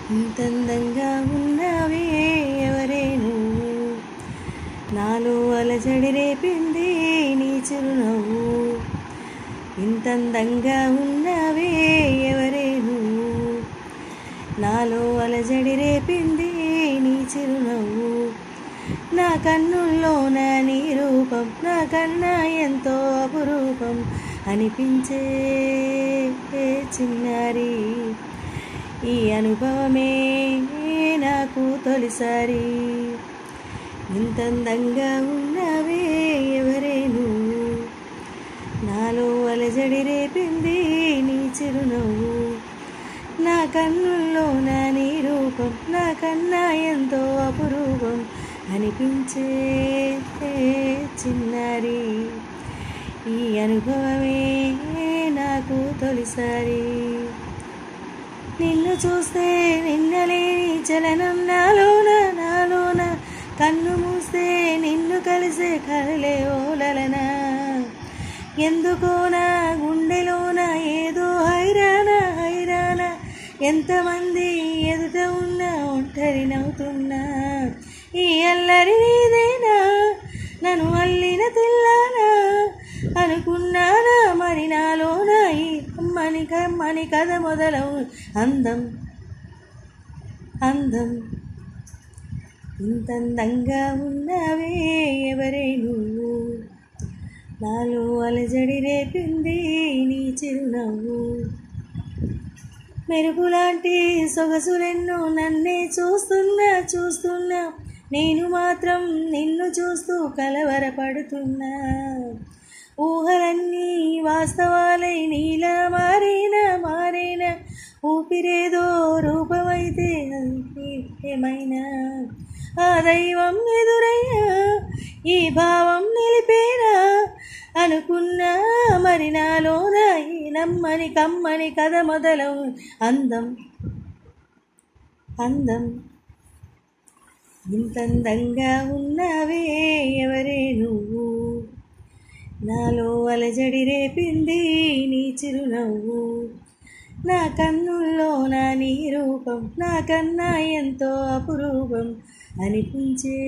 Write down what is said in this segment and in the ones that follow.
ఇంత అందంగా ఉన్నావే ఎవరే నువ్వు నాలో అలజడి రేపింది నీ చిరునవ్వు ఇంత అందంగా ఉన్నావే ఎవరే నువ్వు నాలో అలజడి రేపింది నీ చిరునవ్వు నా కన్నుల్లోన నీ రూపం నా కన్నా ఎంతో అపురూపం అనిపించే ఏ చిన్నారి ఈ అనుభవమే నాకు తొలిసారి ఇంత అందంగా ఉన్నావే ఎవరే నువ్వు నాలో అలజడి రేపింది నీ చిరునవ్వు నా కన్నుల్లో నా నీ రూపం నా కన్నా ఎంతో అపురూపం అనిపించే చిన్నారి ఈ అనుభవమే నాకు తొలిసారి నిన్ను చూస్తే నిన్నలేని చలనం నాలోన నాలోన కన్ను మూస్తే నిన్ను కలిసే కలలే ఓలలన ఎందుకోనా గుండెలోన ఏదో హైరాణ హైరాణ ఎంతమంది ఎదుట ఉన్న ఒంటరి నవ్వుతున్నా ఈ అల్లరి నీదేనా నన్ను అల్లిన తెల్లానా అనుకున్నానా మరి నాలోన ఈ అమ్మని కమ్మని కథ మొదలవు అందం అందం ఇంత అందంగా ఉన్నావే ఎవరే నువ్వు నాలో అలజడి రేపింది నీ చిరునవ్వు మెరుపులాంటి సొగసులెన్నో నన్నే చూస్తున్నా చూస్తున్నా నేను మాత్రం నిన్ను చూస్తూ కలవరపడుతున్నా ఊహలన్నీ వాస్తవాలై నీలా మారిన మారిన ఊపిరేదో రూపమైతే అది ఏమైనా ఆ దైవం ఎదురయ్యా ఈ భావం నిలిపేనా అనుకున్నా మరి నాలోన ఈ నమ్మని కమ్మని కథ మొదలవు అందం అందం ఇంత అందంగా ఉన్నావే ఎవరే నువ్వు నాలో అలజడి రేపింది నీ చిరునవ్వు నా కన్నుల్లో నా నీ రూపం నా కన్నా ఎంతో అపురూపం అనిపించే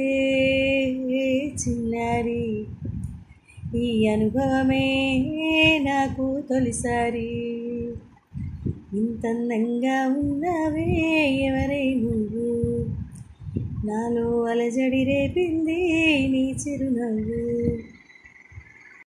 చిన్నారి ఈ అనుభవమే నాకు తొలిసారి ఇంత అందంగా ఉన్నావే ఎవరే నువ్వు నాలో అలజడి రేపింది నీ చిరునవ్వు